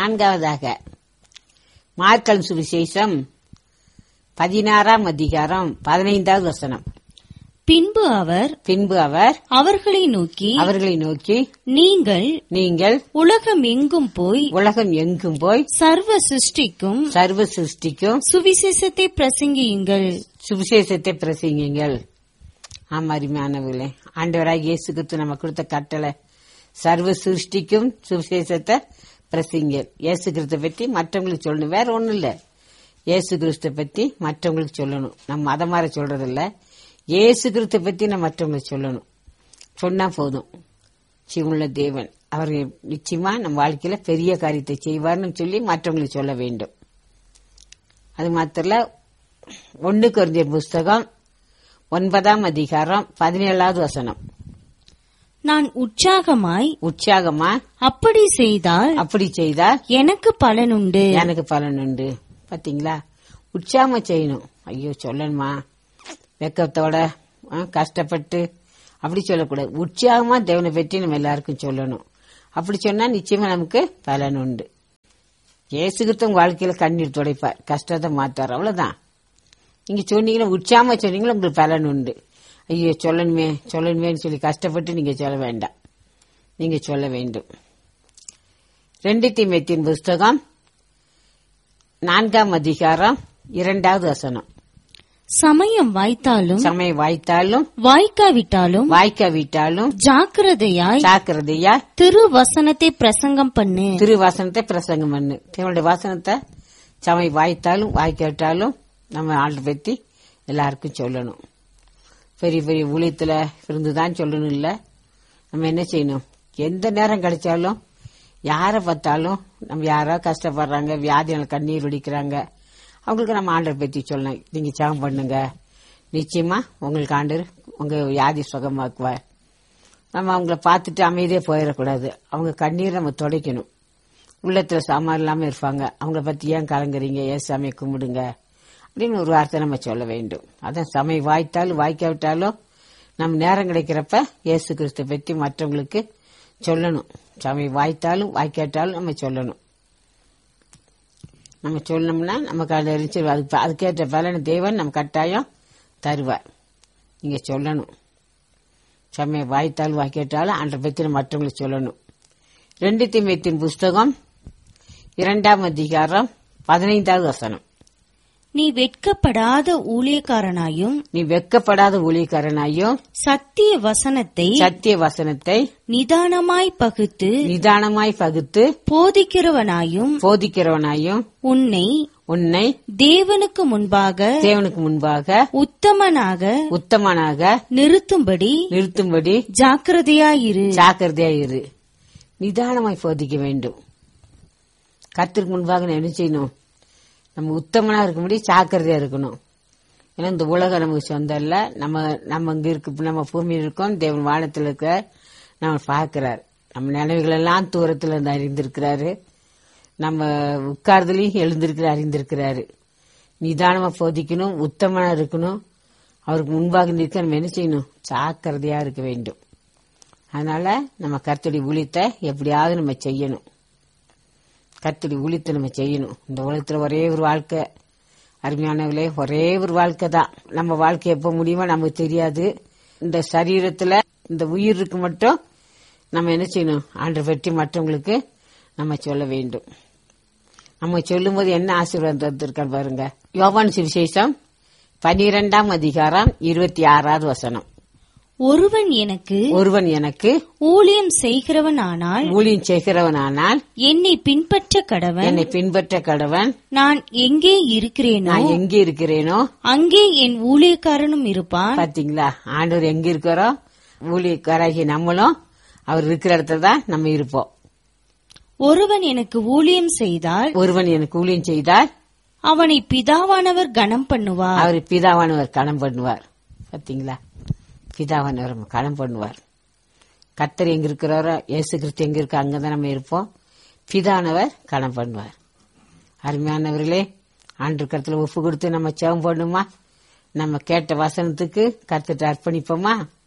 நான்காவதாக மார்க்கல் சுவிசேஷம் பதினாறாம் அதிகாரம் பதினைந்தாவது வசனம் பின்பு அவர் பின்பு அவர் அவர்களை நோக்கி அவர்களை நோக்கி நீங்கள் நீங்கள் உலகம் எங்கும் போய் உலகம் எங்கும் போய் சர்வ சிருஷ்டிக்கும் சர்வ சிருஷ்டிக்கும் சுவிசேஷத்தை பிரசங்கியுங்கள் சுவிசேஷத்தை பிரசங்கிங்கள் ஆமா அருமையானவர்களே ஆண்டவராக இயேசு கிறிஸ்து நம்ம கொடுத்த கட்டளை சர்வ சிருஷ்டிக்கும் சுவிசேஷத்தை பிரசங்கல் இயேசு கிறிஸ்த பத்தி மற்றவங்களுக்கு சொல்லணும் வேற ஒண்ணும் இல்ல இயேசு கிறிஸ்த பத்தி மற்றவங்களுக்கு சொல்லணும் நம்ம மதம் மாற சொல்றது இல்ல இயேசு கிறிஸ்த பத்தி நம்ம மற்றவங்களுக்கு சொல்லணும் சொன்னா போதும் சிவுள்ள தேவன் அவர் நிச்சயமா நம்ம வாழ்க்கையில பெரிய காரியத்தை செய்வார்னு சொல்லி மற்றவங்களுக்கு சொல்ல வேண்டும் அது மாத்திரல ஒன்னு குறைஞ்சர் புஸ்தகம் ஒன்பதாம் அதிகாரம் பதினேழாவது வசனம் நான் உற்சாகமாய் உற்சாகமா அப்படி செய்தால் அப்படி செய்தா எனக்கு பலனுண்டு எனக்கு பலன் உண்டு பாத்தீங்களா உற்சாகமா செய்யணும் ஐயோ சொல்லணுமா வெக்கத்தோட ஆ, கஷ்டப்பட்டு அப்படி சொல்லக்கூடாது உற்சாகமா தேவனை பற்றி நம்ம எல்லாருக்கும் சொல்லணும் அப்படி சொன்னா நிச்சயமா நமக்கு பலன் உண்டு இயேசுகிட்ட உங்க வாழ்க்கையில கண்ணீர் துடைப்பார் கஷ்டத்தை மாத்தார் அவ்வளவுதான் நீங்க சொன்னீங்கன்னா உற்சாகமா சொன்னீங்கன்னா உங்களுக்கு பலன் உண்டு ஐயோ சொல்லணுமே சொல்லணுமேன்னு சொல்லி கஷ்டப்பட்டு நீங்க சொல்ல வேண்டாம் நீங்க சொல்ல வேண்டும் ரெண்டு தீமைத்தின் புஸ்தகம் நான்காம் அதிகாரம் இரண்டாவது வசனம் சமயம் வாய்த்தாலும் சமயம் வாய்த்தாலும் வாய்க்காவிட்டாலும் வாய்க்காவிட்டாலும் ஜாக்கிரதையாய் ஜாக்கிரதையா திரு வசனத்தை பிரசங்கம் பண்ணு திருவாசனத்தை பிரசங்கம் பண்ணு தேவனுடைய வாசனத்தை சமயம் வாய்த்தாலும் வாய்க்காவிட்டாலும் நம்ம ஆண்டு பத்தி எல்லாருக்கும் சொல்லணும் பெரிய பெரிய ஊழியத்துல இருந்துதான் சொல்லணும் இல்ல நம்ம என்ன செய்யணும் எந்த நேரம் கிடைச்சாலும் யாரை பார்த்தாலும் நம்ம யாரோ கஷ்டப்படுறாங்க வியாதியால் கண்ணீர் வடிக்கிறாங்க அவங்களுக்கு நம்ம ஆண்டர் பத்தி சொல்லணும் நீங்க ஜெபம் பண்ணுங்க நிச்சயமா உங்களுக்கு ஆண்டர் உங்க வியாதி சுகமாக்குவார் நம்ம அவங்கள பார்த்துட்டு அமைதியே போயிடக்கூடாது அவங்க கண்ணீர் நம்ம துடைக்கணும் உள்ளத்துல சாமான் இல்லாம இருப்பாங்க அவங்கள பத்தி ஏன் கலங்குறீங்க ஏன் சாமியை கும்பிடுங்க அப்படின்னு ஒரு வார்த்தை நம்ம சொல்ல வேண்டும் அதான் சமயம் வாய்த்தாலும் வாய்க்காவிட்டாலும் நம்ம நேரம் கிடைக்கிறப்ப இயேசு கிறிஸ்து பற்றி மற்றவங்களுக்கு சொல்லணும் சமயம் வாய்த்தாலும் வாய்க்காட்டாலும் நம்ம சொல்லணும் நம்ம சொல்லணும்னா நமக்கு அதை இருந்துச்சு அதுக்கு அதுக்கேற்ற பலனை தேவன் நம்ம கட்டாயம் தருவார் நீங்க சொல்லணும் சமயம் வாய்த்தாலும் வாய்க்காட்டாலும் அன்றை பற்றி நம்ம மற்றவங்களுக்கு சொல்லணும் ரெண்டு திமையத்தின் புஸ்தகம் இரண்டாம் அதிகாரம் பதினைந்தாவது வசனம் நீ வெட்கப்படாத ஊழியக்காரனாயும் நீ வெக்கப்படாத ஊழியக்காரனாயும் சத்திய வசனத்தை சத்திய வசனத்தை நிதானமாய் பகுத்து நிதானமாய் பகுத்து போதிக்கிறவனாயும் போதிக்கிறவனாயும் உன்னை உன்னை தேவனுக்கு முன்பாக தேவனுக்கு முன்பாக உத்தமனாக உத்தமனாக நிறுத்தும்படி நிறுத்தும்படி ஜாக்கிரதையாயிரு ஜாக்கிரதையா இரு நிதானமாய் போதிக்க வேண்டும் கத்திற்கு முன்பாக நான் என்ன செய்யணும் நம்ம உத்தமனா இருக்கும்படி ஜாக்கிரதையா இருக்கணும் ஏன்னா இந்த உலகம் நமக்கு சொந்தம் இல்ல நம்ம நம்ம இங்க இருக்கு நம்ம பூமியில் இருக்கோம் தேவன் வானத்தில் இருக்க நம்ம பார்க்கிறார் நம்ம நினைவுகள் எல்லாம் தூரத்துல இருந்து அறிந்திருக்கிறாரு நம்ம உட்கார்தலையும் எழுந்திருக்கிற அறிந்திருக்கிறாரு நிதானமா போதிக்கணும் உத்தமனா இருக்கணும் அவருக்கு முன்பாக நிற்க நம்ம என்ன செய்யணும் ஜாக்கிரதையா இருக்க வேண்டும் அதனால நம்ம கர்த்தடி ஊழியத்தை எப்படியாவது நம்ம செய்யணும் கர்த்தடி ஊழியத்தை நம்ம செய்யணும் இந்த உலகத்துல ஒரே ஒரு வாழ்க்கை அருமையானவர்களே ஒரே ஒரு வாழ்க்கை தான் நம்ம வாழ்க்கை எப்ப முடியுமோ நமக்கு தெரியாது இந்த சரீரத்துல இந்த உயிருக்கு மட்டும் நம்ம என்ன செய்யணும் ஆண்டை பற்றி மற்றவங்களுக்கு நம்ம சொல்ல வேண்டும் நம்ம சொல்லும்போது என்ன ஆசீர்வாதம் தந்திருக்கான்னு பாருங்க யோவான் சுவிசேஷம் பனிரெண்டாம் அதிகாரம் இருபத்தி ஆறாவது வசனம் ஒருவன் எனக்கு ஒருவன் எனக்கு ஊழியம் செய்கிறவனானால் ஊழியம் செய்கிறவனானால் என்னை பின்பற்ற கடவன் என்னை பின்பற்ற கடவன் நான் எங்கே இருக்கிறேனோ நான் எங்க இருக்கிறேனோ அங்கே என் ஊழியக்காரனும் இருப்பான் பாத்தீங்களா ஆண்டவர் எங்க இருக்கிறோம் ஊழியக்காராகி நம்மளும் அவர் இருக்கிற இடத்துல தான் நம்ம இருப்போம் ஒருவன் எனக்கு ஊழியம் செய்தால் ஒருவன் எனக்கு ஊழியம் செய்தால் அவனை பிதாவானவர் கனம் பண்ணுவார் அவர் பிதாவானவர் கணம் பண்ணுவார் பாத்தீங்களா பிதாவானவர் கணம் பண்ணுவார் கத்தர் எங்க இருக்கிறாரோ இயேசு கிறிஸ்து எங்க இருக்கோ அங்கதான் நம்ம இருப்போம் பிதானவர் கணம் பண்ணுவார் அருமையானவர்களே ஆண்டு கருத்துல ஒப்பு கொடுத்து நம்ம செவம் பண்ணுமா நம்ம கேட்ட வசனத்துக்கு கருத்துட்டு அர்ப்பணிப்போமா